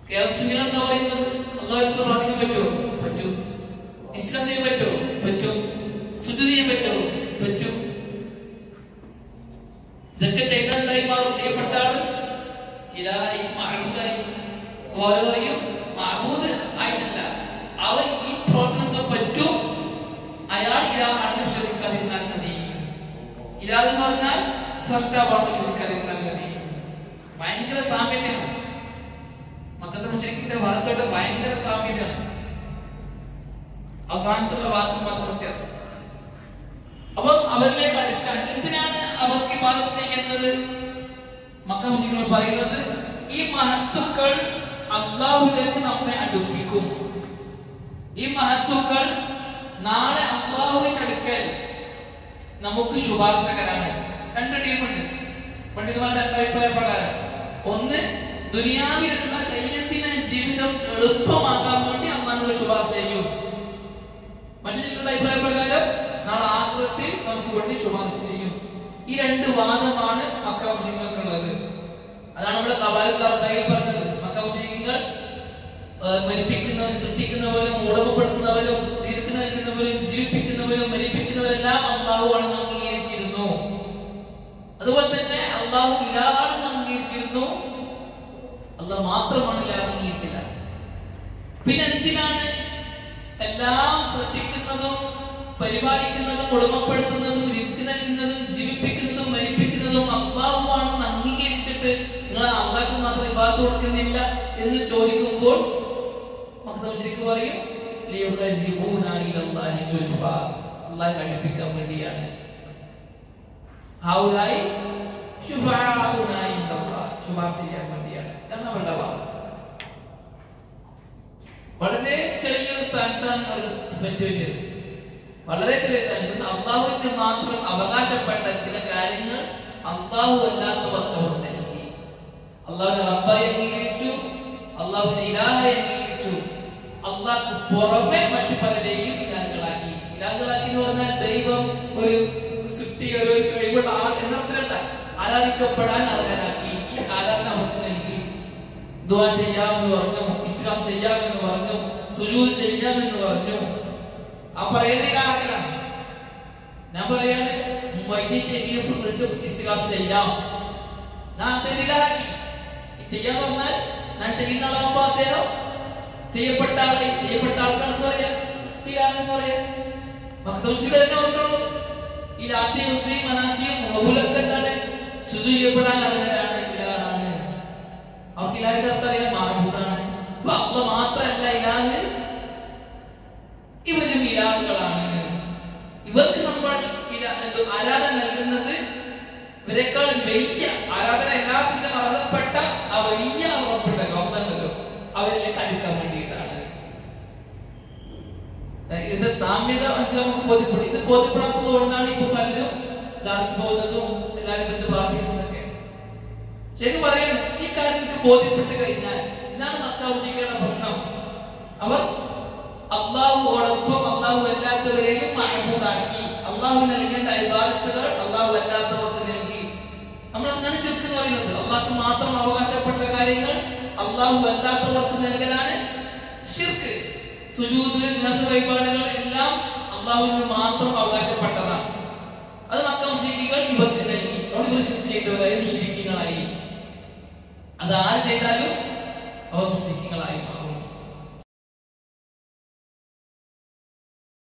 കേരളത്തിൽ എന്താ പറയുന്നത് അള്ളാഹു പ്രാർത്ഥിക്കാൻ പറ്റുമോ പറ്റും ഇസ്ലാം ചെയ്യാൻ പറ്റുമോ പറ്റും സുജു ചെയ്യാൻ പറ്റുമോ പറ്റും ഇതൊക്കെ ചെയ്തതായി മാറും ചെയ്യപ്പെട്ട ആള് ഇലായി മഅബൂദായി ഓരോ പറയും മഅബൂദ് ആയിട്ടില്ല അവൻ ഈ പ്രവർത്തനങ്ങൾ പറ്റും അയാൾ ഇലാഹാണെന്ന് വിശ്വസിക്കാതിരുന്നാൽ മതി ഇലാഹ് എന്ന് പറഞ്ഞാൽ സൃഷ്ടാവാണെന്ന് വിശ്വസിക്കാതിരുന്നാൽ മതി ഭയങ്കര സാമ്യതയാണ് മക്കത്തെ മുഷരിക്കിന്റെ വാദത്തോട് ഭയങ്കര സാമ്യതയാണ് അവസാനത്തുള്ള വാദത്തിൽ മാത്രം വ്യത്യാസം അപ്പൊ അവരിലേക്ക് അടുക്കാൻ എന്തിനാണ് അവർക്ക് ഇബാദത്ത് ചെയ്യുന്നത് മക്ക മുസ്ലിങ്ങൾ പറയുന്നത് ഈ മഹത്തുക്കൾ അള്ളാഹുലേക്ക് നമ്മെ അടുപ്പിക്കും ഈ മഹത്തുക്കൾ നാളെ അള്ളാഹുവിന്റെ അടുക്കൽ നമുക്ക് ശുപാർശകരാണ് രണ്ട് ടീമുണ്ട് പണ്ഡിതന്മാരുടെ രണ്ട് അഭിപ്രായ പ്രകാരം ഒന്ന് ദുനിയാവിലുള്ള ദൈനംദിന ജീവിതം എളുപ്പമാക്കാൻ വേണ്ടി അമ്മാനോട് ശുപാർശ ചെയ്യും മറ്റു ചിലരുടെ അഭിപ്രായ പ്രകാരം നാളെ ആഹ്ലത്തിൽ നമുക്ക് വേണ്ടി ശുപാർശ ചെയ്യും ഈ രണ്ട് വാദമാണ് മക്ക മുസ്ലിങ്ങൾക്കുള്ളത് അതാണ് നമ്മുടെ കബായിൽ പറഞ്ഞത് മക്ക മുസ്ലിങ്ങൾ മരിപ്പിക്കുന്നവൻ സൃഷ്ടിക്കുന്നവനും ഉടമപ്പെടുത്തുന്നവനും റിസ്ക് നൽകുന്നവനും ജീവിപ്പിക്കുന്നവനും മരിപ്പിക്കുന്നവരെല്ലാം അള്ളാഹുവാണെന്ന് അംഗീകരിച്ചിരുന്നു അതുപോലെ തന്നെ അള്ളാഹു ഇലാഹാണെന്ന് അംഗീകരിച്ചിരുന്നു അള്ളാഹ് മാത്രമാണ് ഇലാഹ് അംഗീകരിച്ചില്ല പിന്നെ എന്തിനാണ് എല്ലാം ശ്രദ്ധിക്കുന്നതും പരിപാലിക്കുന്നതും ഉടമപ്പെടുത്തുന്നതും റിസ്ക് നൽകുന്നതും ജീവിപ്പിക്കുന്നതും മരിപ്പിക്കുന്നതും അള്ളാഹുവാണെന്ന് അംഗീകരിച്ചിട്ട് നിങ്ങൾ അള്ളാഹ്ക്ക് മാത്രം ഇബാദത്ത് കൊടുക്കുന്നില്ല എന്ന് ചോദിക്കുമ്പോൾ മക്തം ശരിക്കും പറയും ലിയുഖർരിബൂന ഇലല്ലാഹി സുൽഫ അള്ളാഹ് അടുപ്പിക്കാൻ വേണ്ടിയാണ് ഹൗലായി ശുഫാഉന ഇൻദല്ലാഹ് ശുപാർശ ചെയ്യാൻ വേണ്ടിയാണ് എന്നാണ് അവരുടെ വാദം വളരെ ചെറിയൊരു സ്ഥാനത്താണ് അവർ പറ്റുപറ്റിയത് വളരെ ചെറിയ സ്ഥാനത്ത് അള്ളാഹുവിന് മാത്രം അവകാശപ്പെട്ട ചില കാര്യങ്ങൾ അള്ളാഹു അല്ലാത്തവർക്ക് അവർ നൽകി അള്ളാഹുവിനെ റബ്ബായി അംഗീകരിച്ചു അള്ളാഹുവിനെ ഇലാഹായി അംഗീകരിച്ചു അള്ളാഹ്ക്ക് പുറമെ മറ്റു പലരെയും ഇലാഹുകളാക്കി ഇലാഹുകളാക്കി എന്ന് പറഞ്ഞാൽ ദൈവം ഒരു സൃഷ്ടി ഒരു കഴിവുള്ള ആൾ എന്നർത്ഥത്തിലല്ല ആരാധിക്കപ്പെടാൻ അർഹരാക്കി ഈ ആരാധന അവർക്ക് നൽകി ദുആ ചെയ്യാമെന്ന് പറഞ്ഞു ഇസ്ലാം ചെയ്യാമെന്ന് പറഞ്ഞു സുജൂദ് ചെയ്യാമെന്ന് പറഞ്ഞു ആ പറയുന്ന ഇലാഹകളാണ് ഞാൻ പറയാണ് വൈദ്യശേഖിയെ വിളിച്ച് ഇസ്തിഹാസ് ചെയ്യാം ഞാൻ അദ്ദേഹം ഇലാഹാക്കി ചെയ്യാൻ പറഞ്ഞാൽ ഞാൻ ചെയ്യുന്ന ആളാകുമ്പോ അദ്ദേഹം ചെയ്യപ്പെട്ട ആളെ ചെയ്യപ്പെട്ട ആൾക്കാണെന്ന് പറയാം ഇലാഹ് എന്ന് പറയാം മഹദൂഷികൾ തന്നെ ഓർക്കുള്ളൂ ഈ രാത്രി മുസ്ലിം മനാത്തിയും മഹബൂലൊക്കെ എന്താണ് ശുചി ചെയ്യപ്പെടാൻ അർഹരാണ് ഇലാഹാണ് അവർക്ക് ഇലാഹിന്റെ അർത്ഥം അറിയാം മാറൂസാണ് അപ്പൊ അള്ള മാത്രമല്ല ഇലാഹ് ഇവരും ഇലാഹുകളാണ് ഇവർക്ക് നമ്മൾ ഇല- എന്ത് ആരാധന നൽകുന്നത് ഇവരെക്കാൾ വലിയ ആരാധന എല്ലാത്തിലും അർഹതപ്പെട്ട ആ വലിയ ഉറപ്പുണ്ട ഗവൺമെന്റല്ലോ അവരിലേക്ക് അടുക്കാൻ വേണ്ടിയിട്ടാണ് ഏഹ് ഇതിന്റെ സാമ്യത മനസ്സിൽ നമുക്ക് ബോധ്യപ്പെടും ഇത് ബോധ്യപ്പെടാത്തത് കൊണ്ടാണ് ഇപ്പൊ പലരും ജാതിക്ക് പോകുന്നതും എല്ലാവരും വിളിച്ച് പ്രാർത്ഥിക്കുന്നതൊക്കെ ശരിക്കും പറയാണ് ഈ കാര്യം എനിക്ക് ബോധ്യപ്പെട്ട് കഴിഞ്ഞാൽ ഇതാണ് മക്കാവശ്യിക്കേണ്ട പ്രശ്നം അവർ അള്ളാഹുവോടൊപ്പം അള്ളാഹു അല്ലാത്തവരെയും മഴബൂതാക്കി അള്ളാഹു നൽകേണ്ട അഭിഭാഗത്തുകൾ അള്ളാഹു അല്ലാത്തവർക്ക് നൽകി നമ്മൾ അതിനാണ് ശിർക്ക് എന്ന് പറയുന്നത് അള്ളാഹ്ക്ക് മാത്രം അവകാശപ്പെട്ട കാര്യങ്ങൾ അള്ളാഹു അല്ലാത്തവർക്ക് നൽകലാണ് ഷിർക്ക് സുജൂദ് നസ് വഴിപാടുകൾ എല്ലാം അള്ളാഹുവിന് മാത്രം അവകാശപ്പെട്ടതാണ് അത് മക്ക മുസ്ലിങ്ങൾ ഇവർക്ക് നൽകി അവിടെ ഇവർ ഷിർക്ക് ചെയ്തവരായി മുസ്ലിങ്ങളായി അത് ആര് ചെയ്താലും അവർ മുസ്ലിങ്ങളായി മാറും